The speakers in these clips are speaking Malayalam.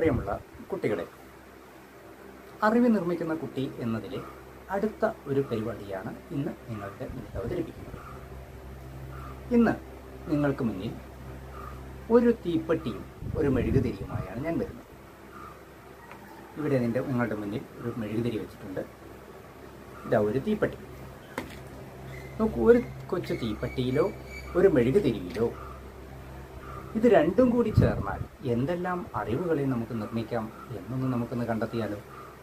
പ്രിയമുള്ള കുട്ടികളെ അറിവ് നിർമ്മിക്കുന്ന കുട്ടി എന്നതിലെ അടുത്ത ഒരു പരിപാടിയാണ് ഇന്ന് നിങ്ങളുടെ മുന്നിൽ അവതരിപ്പിക്കുന്നത് ഇന്ന് നിങ്ങൾക്ക് മുന്നിൽ ഒരു തീപ്പെട്ടിയും ഒരു മെഴുകുതിരിയുമായാണ് ഞാൻ വരുന്നത് ഇവിടെ നിന്റെ നിങ്ങളുടെ മുന്നിൽ ഒരു മെഴുകുതിരി വെച്ചിട്ടുണ്ട് ഇതാ ഒരു തീപ്പെട്ടി നോക്കൂ ഒരു കൊച്ചു തീപ്പെട്ടിയിലോ ഒരു മെഴുകുതിരിയിലോ ഇത് രണ്ടും കൂടി ചേർന്നാൽ എന്തെല്ലാം അറിവുകളെ നമുക്ക് നിർമ്മിക്കാം എന്നൊന്ന് നമുക്കൊന്ന് കണ്ടെത്തിയാലോ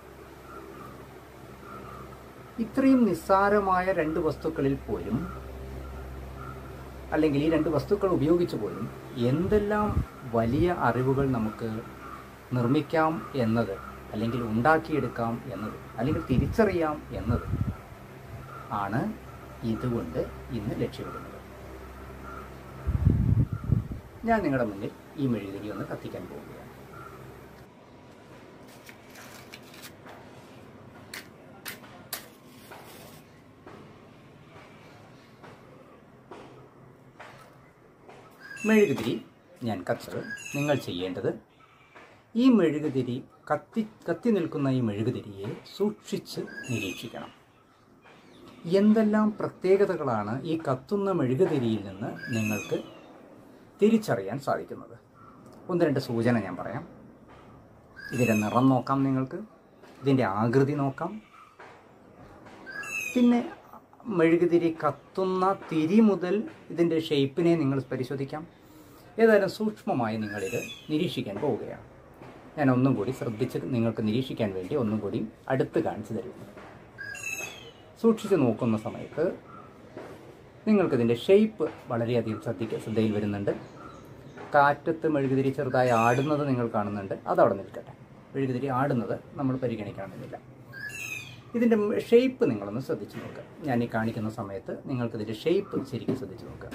ഇത്രയും നിസ്സാരമായ രണ്ട് വസ്തുക്കളിൽ പോലും അല്ലെങ്കിൽ ഈ രണ്ട് വസ്തുക്കൾ ഉപയോഗിച്ച് പോലും എന്തെല്ലാം വലിയ അറിവുകൾ നമുക്ക് നിർമ്മിക്കാം എന്നത് അല്ലെങ്കിൽ ഉണ്ടാക്കിയെടുക്കാം എന്നത് അല്ലെങ്കിൽ തിരിച്ചറിയാം എന്നത് ആണ് ഇതുകൊണ്ട് ഇന്ന് ലക്ഷ്യമിടുന്നത് ഞാൻ നിങ്ങളുടെ മുന്നിൽ ഈ മെഴുകുതിരി ഒന്ന് കത്തിക്കാൻ പോവുകയാണ് മെഴുകുതിരി ഞാൻ കത്തത് നിങ്ങൾ ചെയ്യേണ്ടത് ഈ മെഴുകുതിരി കത്തി കത്തി നിൽക്കുന്ന ഈ മെഴുകുതിരിയെ സൂക്ഷിച്ച് നിരീക്ഷിക്കണം എന്തെല്ലാം പ്രത്യേകതകളാണ് ഈ കത്തുന്ന മെഴുകുതിരിയിൽ നിന്ന് നിങ്ങൾക്ക് തിരിച്ചറിയാൻ സാധിക്കുന്നത് ഒന്ന് രണ്ട് സൂചന ഞാൻ പറയാം ഇതിൻ്റെ നിറം നോക്കാം നിങ്ങൾക്ക് ഇതിൻ്റെ ആകൃതി നോക്കാം പിന്നെ മെഴുകുതിരി കത്തുന്ന തിരി മുതൽ ഇതിൻ്റെ ഷേപ്പിനെ നിങ്ങൾ പരിശോധിക്കാം ഏതായാലും സൂക്ഷ്മമായി നിങ്ങളിത് നിരീക്ഷിക്കാൻ പോവുകയാണ് ഞാൻ ഒന്നും കൂടി ശ്രദ്ധിച്ച് നിങ്ങൾക്ക് നിരീക്ഷിക്കാൻ വേണ്ടി ഒന്നും കൂടി അടുത്ത് കാണിച്ചു തരും സൂക്ഷിച്ച് നോക്കുന്ന സമയത്ത് നിങ്ങൾക്കിതിൻ്റെ ഷേപ്പ് വളരെയധികം ശ്രദ്ധിക്ക ശ്രദ്ധയിൽ വരുന്നുണ്ട് കാറ്റത്ത് മെഴുകുതിരി ചെറുതായി ആടുന്നത് നിങ്ങൾ കാണുന്നുണ്ട് അതവിടെ നിൽക്കട്ടെ മെഴുകുതിരി ആടുന്നത് നമ്മൾ പരിഗണിക്കണമെന്നില്ല ഇതിൻ്റെ ഷേപ്പ് നിങ്ങളൊന്ന് ശ്രദ്ധിച്ച് നോക്കുക ഞാൻ ഈ കാണിക്കുന്ന സമയത്ത് നിങ്ങൾക്കിതിൻ്റെ ഷേപ്പ് ശരിക്കും ശ്രദ്ധിച്ച് നോക്കുക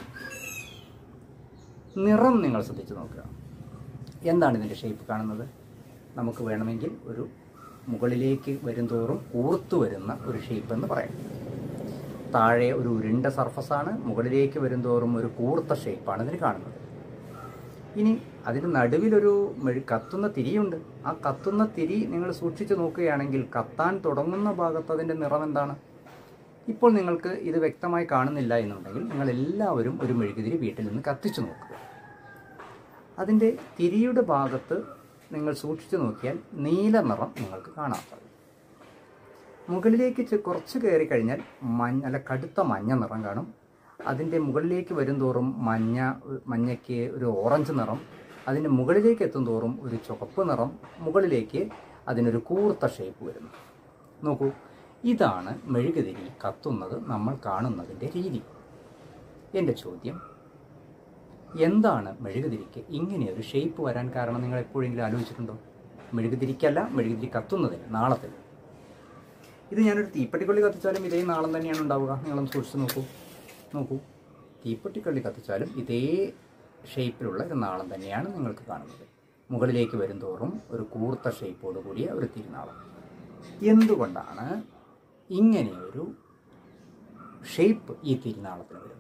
നിറം നിങ്ങൾ ശ്രദ്ധിച്ച് നോക്കുക എന്താണ് ഇതിൻ്റെ ഷേപ്പ് കാണുന്നത് നമുക്ക് വേണമെങ്കിൽ ഒരു മുകളിലേക്ക് വരുംതോറും കൂർത്തു വരുന്ന ഒരു ഷേപ്പ് എന്ന് പറയാം താഴെ ഒരു ഉരുണ്ട സർഫസാണ് മുകളിലേക്ക് വരുംതോറും ഒരു കൂർത്ത ഷേപ്പാണ് ഇതിന് കാണുന്നത് ഇനി അതിന് നടുവിലൊരു മെഴു കത്തുന്ന തിരിയുണ്ട് ആ കത്തുന്ന തിരി നിങ്ങൾ സൂക്ഷിച്ചു നോക്കുകയാണെങ്കിൽ കത്താൻ തുടങ്ങുന്ന ഭാഗത്ത് അതിൻ്റെ നിറം എന്താണ് ഇപ്പോൾ നിങ്ങൾക്ക് ഇത് വ്യക്തമായി കാണുന്നില്ല എന്നുണ്ടെങ്കിൽ നിങ്ങൾ എല്ലാവരും ഒരു മെഴുകുതിരി വീട്ടിൽ നിന്ന് കത്തിച്ചു നോക്കുക അതിൻ്റെ തിരിയുടെ ഭാഗത്ത് നിങ്ങൾ സൂക്ഷിച്ചു നോക്കിയാൽ നീല നിറം നിങ്ങൾക്ക് കാണാൻ സാധിക്കും മുകളിലേക്ക് ചെ- കുറച്ച് കയറി കഴിഞ്ഞാൽ മഞ്ഞ അല്ല കടുത്ത മഞ്ഞ നിറം കാണും അതിൻ്റെ മുകളിലേക്ക് വരും തോറും മഞ്ഞ മഞ്ഞയ്ക്ക് ഒരു ഓറഞ്ച് നിറം അതിൻ്റെ മുകളിലേക്ക് എത്തും തോറും ഒരു ചുവപ്പ് നിറം മുകളിലേക്ക് അതിനൊരു കൂർത്ത ഷേപ്പ് വരുന്നു നോക്കൂ ഇതാണ് മെഴുകുതിരി കത്തുന്നത് നമ്മൾ കാണുന്നതിൻ്റെ രീതി എൻ്റെ ചോദ്യം എന്താണ് മെഴുകുതിരിക്ക് ഇങ്ങനെയൊരു ഷേപ്പ് വരാൻ കാരണം നിങ്ങൾ എപ്പോഴെങ്കിലും ആലോചിച്ചിട്ടുണ്ടോ മെഴുകുതിരിക്കല്ല മെഴുകുതിരി കത്തുന്നതിന് നാളത്തിന് ഇത് ഞാനൊരു തീപ്പെട്ടിക്കൊള്ളി കത്തിച്ചാലും ഇതേ നാളം തന്നെയാണ് ഉണ്ടാവുക നിങ്ങളൊന്ന് സൂക്ഷിച്ച് നോക്കൂ നോക്കൂ തീപ്പെട്ടിക്കൊള്ളി കത്തിച്ചാലും ഇതേ ഷേപ്പിലുള്ള ഒരു നാളം തന്നെയാണ് നിങ്ങൾക്ക് കാണുന്നത് മുകളിലേക്ക് വരും തോറും ഒരു കൂർത്ത ഷേപ്പോട് കൂടിയ ഒരു തിരുനാളം എന്തുകൊണ്ടാണ് ഇങ്ങനെയൊരു ഷേപ്പ് ഈ തിരുനാളത്തിന് വരുന്നത്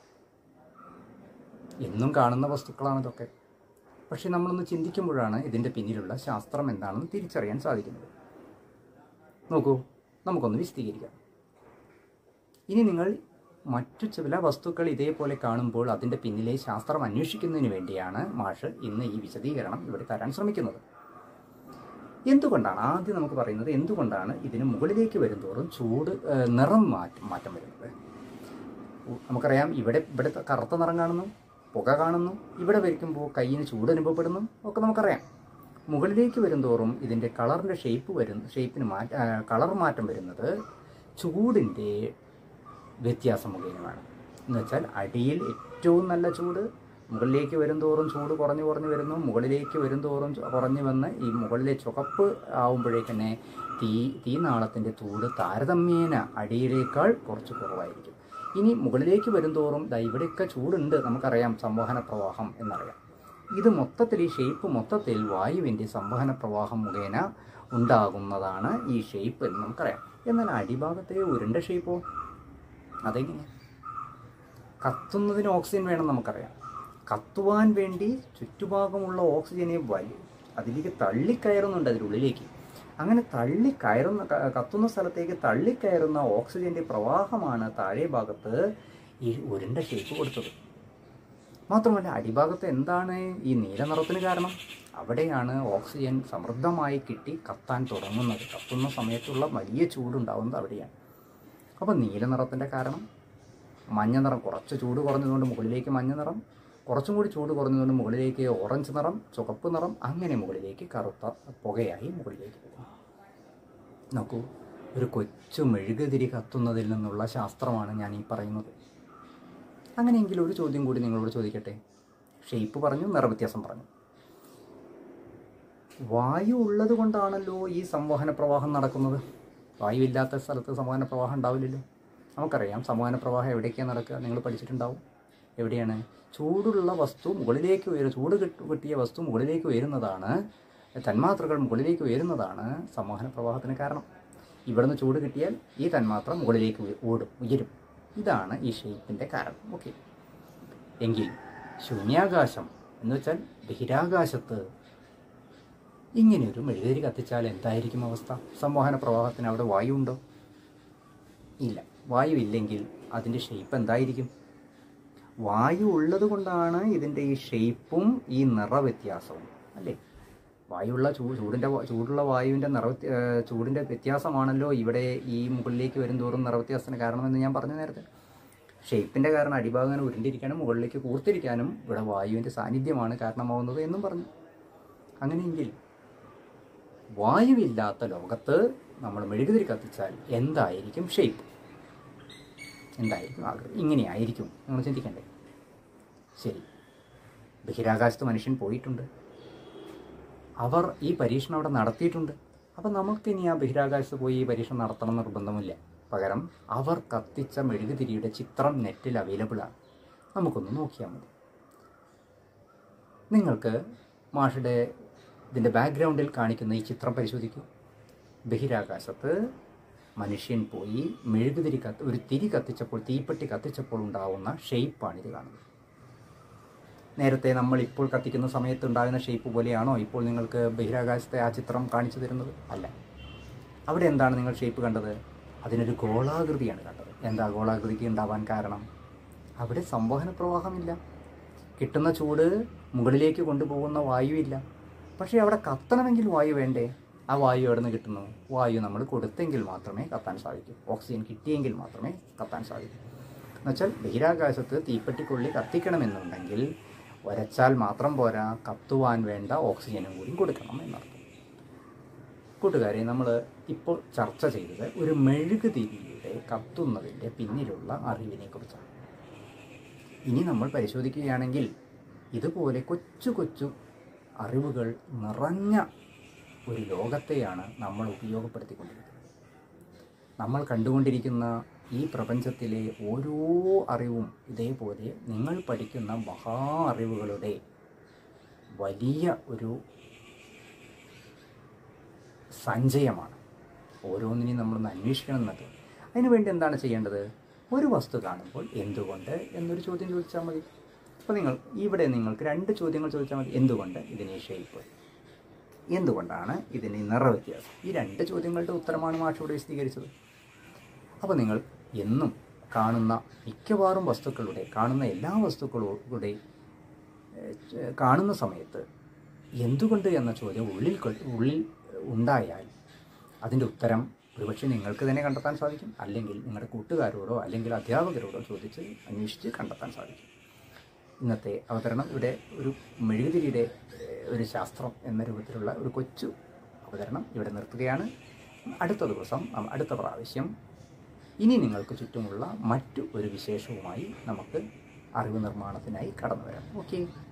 എന്നും കാണുന്ന വസ്തുക്കളാണ് ഇതൊക്കെ പക്ഷെ നമ്മളൊന്ന് ചിന്തിക്കുമ്പോഴാണ് ഇതിൻ്റെ പിന്നിലുള്ള ശാസ്ത്രം എന്താണെന്ന് തിരിച്ചറിയാൻ സാധിക്കുന്നത് നോക്കൂ നമുക്കൊന്ന് വിശദീകരിക്കാം ഇനി നിങ്ങൾ മറ്റു ചില വസ്തുക്കൾ ഇതേപോലെ കാണുമ്പോൾ അതിൻ്റെ പിന്നിലെ ശാസ്ത്രം അന്വേഷിക്കുന്നതിന് വേണ്ടിയാണ് മാഷ് ഇന്ന് ഈ വിശദീകരണം ഇവിടെ തരാൻ ശ്രമിക്കുന്നത് എന്തുകൊണ്ടാണ് ആദ്യം നമുക്ക് പറയുന്നത് എന്തുകൊണ്ടാണ് ഇതിന് മുകളിലേക്ക് വരുന്തോറും ചൂട് ഏഹ്, നിറം മാറ്റം മാറ്റം വരുന്നത് ഉ- നമുക്കറിയാം ഇവിടെ ഇവിടെ കറുത്ത നിറം കാണുന്നു പുക കാണുന്നു ഇവിടെ വയ്ക്കുമ്പോൾ കയ്യിന് ചൂട് അനുഭവപ്പെടുന്നു ഒക്കെ നമുക്കറിയാം മുകളിലേക്ക് വരുന്തോറും ഇതിൻ്റെ കളറിൻ്റെ ഷേപ്പ് വരുന്ന ഷേപ്പിന് മാറ്റ ആ, കളർ മാറ്റം വരുന്നത് ചൂടിൻ്റെ വ്യത്യാസം മുഖേനമാണ് എന്ന് വെച്ചാൽ അടിയിൽ ഏറ്റവും നല്ല ചൂട് മുകളിലേക്ക് വരുംതോറും ചൂട് കുറഞ്ഞു കുറഞ്ഞു വരുന്നു മുകളിലേക്ക് വരുംതോറും ചു- കുറഞ്ഞു വന്ന് ഈ മുകളിലെ ചുവപ്പ് ആവുമ്പോഴേക്കന്നെ തീ തീനാളത്തിൻ്റെ ചൂട് താരതമ്യേന അടിയിലേക്കാൾ കുറച്ച് കുറവായിരിക്കും ഇനി മുകളിലേക്ക് വരുംതോറും ദാ ഇവിടെയൊക്കെ ചൂടുണ്ട് നമുക്കറിയാം സംവഹന പ്രവാഹം എന്നറിയാം ഇത് മൊത്തത്തിൽ ഈ ഷേപ്പ് മൊത്തത്തിൽ വായുവിൻ്റെ സംവഹന പ്രവാഹം മുഖേന ഉണ്ടാകുന്നതാണ് ഈ ഷേപ്പ് എന്ന് നമുക്കറിയാം എന്നാൽ അടിഭാഗത്തെ ഉരുണ്ട ഷേപ്പോ അതെങ്ങനെ കത്തുന്നതിന് ഓക്സിജൻ വേണം നമുക്കറിയാം കത്തുവാൻ വേണ്ടി ചുറ്റുഭാഗമുള്ള ഓക്സിജനെ വലി അതിലേക്ക് തള്ളിക്കയറുന്നുണ്ട് അതിനുള്ളിലേക്ക് അങ്ങനെ തള്ളി കയറുന്ന ക- കത്തുന്ന സ്ഥലത്തേക്ക് തള്ളിക്കയറുന്ന ഓക്സിജന്റെ പ്രവാഹമാണ് താഴെ ഭാഗത്ത് ഈ ഉരുണ്ട ഷേപ്പ് കൊടുത്തത് മാത്രമല്ല അടിഭാഗത്ത് എന്താണ് ഈ നീല നിറത്തിന് കാരണം അവിടെയാണ് ഓക്സിജൻ സമൃദ്ധമായി കിട്ടി കത്താൻ തുടങ്ങുന്നത് കത്തുന്ന സമയത്തുള്ള വലിയ ചൂടുണ്ടാവുന്നത് അവിടെയാണ് അപ്പോൾ നീല നിറത്തിൻ്റെ കാരണം മഞ്ഞ നിറം കുറച്ച് ചൂട് കുറഞ്ഞതുകൊണ്ട് മുകളിലേക്ക് മഞ്ഞ നിറം കുറച്ചും കൂടി ചൂട് കുറഞ്ഞതുകൊണ്ട് മുകളിലേക്ക് ഓറഞ്ച് നിറം ചുവപ്പ് നിറം അങ്ങനെ മുകളിലേക്ക് കറുത്ത പുകയായി മുകളിലേക്ക് പോകും നോക്കൂ ഒരു കൊച്ചു മെഴുകുതിരി കത്തുന്നതിൽ നിന്നുള്ള ശാസ്ത്രമാണ് ഞാൻ ഈ പറയുന്നത് അങ്ങനെയെങ്കിൽ ഒരു ചോദ്യം കൂടി നിങ്ങളോട് ചോദിക്കട്ടെ ഷേപ്പ് പറഞ്ഞു നിറവ്യത്യാസം പറഞ്ഞു വായു ഉള്ളത് കൊണ്ടാണല്ലോ ഈ സംവഹന പ്രവാഹം നടക്കുന്നത് വായു ഇല്ലാത്ത സ്ഥലത്ത് സംവഹന പ്രവാഹം ഉണ്ടാവില്ലല്ലോ നമുക്കറിയാം സംവഹന പ്രവാഹം എവിടേക്കാണ് നടക്കുക നിങ്ങൾ പഠിച്ചിട്ടുണ്ടാവും എവിടെയാണ് ചൂടുള്ള വസ്തു മുകളിലേക്ക് ഉയരും ചൂട് കിട്ട- കിട്ടിയ വസ്തു മുകളിലേക്ക് ഉയരുന്നതാണ് തന്മാത്രകൾ മുകളിലേക്ക് ഉയരുന്നതാണ് സംവഹന പ്രവാഹത്തിന് കാരണം ഇവിടുന്ന് ചൂട് കിട്ടിയാൽ ഈ തന്മാത്ര മുകളിലേക്ക് ഉയ- ഓടും ഉയരും ഇതാണ് ഈ ഷേപ്പിൻ്റെ കാരണം ഓക്കെ എങ്കിൽ ശൂന്യാകാശം എന്ന് വെച്ചാൽ ബഹിരാകാശത്ത് ഇങ്ങനെയൊരു മെഴുകുതിരി കത്തിച്ചാൽ എന്തായിരിക്കും അവസ്ഥ സംവഹന പ്രവാഹത്തിന് അവിടെ വായു ഉണ്ടോ ഇല്ല വായു ഇല്ലെങ്കിൽ അതിൻ്റെ ഷേപ്പ് എന്തായിരിക്കും വായു ഉള്ളത് കൊണ്ടാണ് ഇതിൻ്റെ ഈ ഷേപ്പും ഈ നിറവ്യത്യാസവും അല്ലേ വായുള്ള ചൂ ചൂടിൻ്റെ വ- ചൂടുള്ള വായുവിൻ്റെ നിറ ചൂടിൻ്റെ വ്യത്യാസമാണല്ലോ ഇവിടെ ഈ മുകളിലേക്ക് വരും തോറും നിറവ്യത്യാസത്തിന് കാരണമെന്ന് ഞാൻ പറഞ്ഞു നേരത്തെ ഷേപ്പിൻ്റെ കാരണം അടിഭാഗം ഇങ്ങനെ ഉരുണ്ടിരിക്കാനും മുകളിലേക്ക് കൂർത്തിരിക്കാനും ഇവിടെ വായുവിൻ്റെ സാന്നിധ്യമാണ് കാരണമാവുന്നത് എന്നും പറഞ്ഞു അങ്ങനെയെങ്കിൽ വായുവില്ലാത്ത ലോകത്ത് നമ്മൾ മെഴുകുതിരി കത്തിച്ചാൽ എന്തായിരിക്കും ഷേപ്പ് എന്തായിരിക്കും ആകൃതി ഇങ്ങനെയായിരിക്കും നിങ്ങൾ ചിന്തിക്കണ്ടേ ശരി ബഹിരാകാശത്ത് മനുഷ്യൻ പോയിട്ടുണ്ട് അവർ ഈ പരീക്ഷണം അവിടെ നടത്തിയിട്ടുണ്ട് അപ്പം നമുക്കിനി ആ ബഹിരാകാശത്ത് പോയി ഈ പരീക്ഷണം നടത്തണം എന്ന് നിർബന്ധമില്ല പകരം അവർ കത്തിച്ച മെഴുകുതിരിയുടെ ചിത്രം നെറ്റിൽ അവൈലബിൾ ആണ് നമുക്കൊന്ന് നോക്കിയാൽ മതി നിങ്ങൾക്ക് മാഷുടെ ഇതിൻ്റെ ബാക്ക്ഗ്രൗണ്ടിൽ കാണിക്കുന്ന ഈ ചിത്രം പരിശോധിക്കൂ ബഹിരാകാശത്ത് മനുഷ്യൻ പോയി മെഴുകുതിരി കത്ത് ഒരു തിരി കത്തിച്ചപ്പോൾ തീപ്പെട്ടി കത്തിച്ചപ്പോൾ ഉണ്ടാവുന്ന ഷേപ്പാണിത് കാണുന്നത് നേരത്തെ നമ്മൾ ഇപ്പോൾ കത്തിക്കുന്ന സമയത്ത് ഉണ്ടാകുന്ന ഷേപ്പ് പോലെയാണോ ഇപ്പോൾ നിങ്ങൾക്ക് ബഹിരാകാശത്തെ ആ ചിത്രം കാണിച്ചു തരുന്നത് അല്ല അവിടെ എന്താണ് നിങ്ങൾ ഷേപ്പ് കണ്ടത് അതിനൊരു ഗോളാകൃതിയാണ് കണ്ടത് എന്താ ഗോളാകൃതിക്ക് ഉണ്ടാവാൻ കാരണം അവിടെ സംവഹന പ്രവാഹമില്ല കിട്ടുന്ന ചൂട് മുകളിലേക്ക് കൊണ്ടുപോകുന്ന വായുവില്ല പക്ഷേ അവിടെ കത്തണമെങ്കിൽ വായു വേണ്ടേ ആ വായു എവിടെ നിന്ന് കിട്ടുന്നു വായു നമ്മൾ കൊടുത്തെങ്കിൽ മാത്രമേ കത്താൻ സാധിക്കൂ ഓക്സിജൻ കിട്ടിയെങ്കിൽ മാത്രമേ കത്താൻ സാധിക്കൂ എന്നുവെച്ചാൽ ബഹിരാകാശത്ത് തീപ്പെട്ടിക്കുള്ളി കത്തിക്കണമെന്നുണ്ടെങ്കിൽ വരച്ചാൽ മാത്രം പോരാ കത്തുവാൻ വേണ്ട ഓക്സിജനും കൂടി കൊടുക്കണം എന്നർത്ഥം കൂട്ടുകാരെ നമ്മൾ ഇപ്പോൾ ചർച്ച ചെയ്തത് ഒരു മെഴുകുതിരിയുടെ കത്തുന്നതിൻ്റെ പിന്നിലുള്ള അറിവിനെ കുറിച്ചാണ് ഇനി നമ്മൾ പരിശോധിക്കുകയാണെങ്കിൽ ഇതുപോലെ കൊച്ചു കൊച്ചു അറിവുകൾ നിറഞ്ഞ ഒരു ലോകത്തെയാണ് നമ്മൾ ഉപയോഗപ്പെടുത്തിക്കൊണ്ടിരിക്കുന്നത് നമ്മൾ കണ്ടുകൊണ്ടിരിക്കുന്ന ഈ പ്രപഞ്ചത്തിലെ ഓരോ അറിവും ഇതേപോലെ നിങ്ങൾ പഠിക്കുന്ന മഹാ അറിവുകളുടെ വലിയ ഒരു സഞ്ചയമാണ് ഓരോന്നിനെയും നമ്മളൊന്ന് അന്വേഷിക്കണം എന്നൊക്കെ അതിനുവേണ്ടി എന്താണ് ചെയ്യേണ്ടത് ഒരു വസ്തു കാണുമ്പോൾ എന്തുകൊണ്ട് എന്നൊരു ചോദ്യം ചോദിച്ചാൽ മതി അപ്പോൾ നിങ്ങൾ ഇവിടെ നിങ്ങൾക്ക് രണ്ട് ചോദ്യങ്ങൾ ചോദിച്ചാൽ മതി എന്തുകൊണ്ട് ഇതിന് ഷേപ്പ് എന്തുകൊണ്ടാണ് ഇതിന് നിറവ്യത്യാസം ഈ രണ്ട് ചോദ്യങ്ങളുടെ ഉത്തരമാണ് മാഷ് ഇവിടെ വിശദീകരിച്ചത് അപ്പോൾ നിങ്ങൾ എന്നും കാണുന്ന മിക്കവാറും വസ്തുക്കളുടെ കാണുന്ന എല്ലാ വസ്തുക്കളുടെ ഏഹ്, കാണുന്ന സമയത്ത് എന്തുകൊണ്ട് എന്ന ചോദ്യം ഉള്ളിൽ കൊ- ഉള്ളിൽ ഉണ്ടായാൽ അതിൻ്റെ ഉത്തരം ഒരുപക്ഷെ നിങ്ങൾക്ക് തന്നെ കണ്ടെത്താൻ സാധിക്കും അല്ലെങ്കിൽ നിങ്ങളുടെ കൂട്ടുകാരോടോ അല്ലെങ്കിൽ അധ്യാപകരോടോ ചോദിച്ച് അന്വേഷിച്ച് കണ്ടെത്താൻ സാധിക്കും ഇന്നത്തെ അവതരണം ഇവിടെ ഒരു മെഴുകുതിരിയുടെ ഏഹ്, ഒരു ശാസ്ത്രം എന്ന രൂപത്തിലുള്ള ഒരു കൊച്ചു അവതരണം ഇവിടെ നിർത്തുകയാണ് അടുത്ത ദിവസം നം- അടുത്ത പ്രാവശ്യം ഇനി നിങ്ങൾക്ക് ചുറ്റുമുള്ള മറ്റു ഒരു വിശേഷവുമായി നമുക്ക് അറിവ് നിർമ്മാണത്തിനായി കടന്നു വരാം ഓക്കെ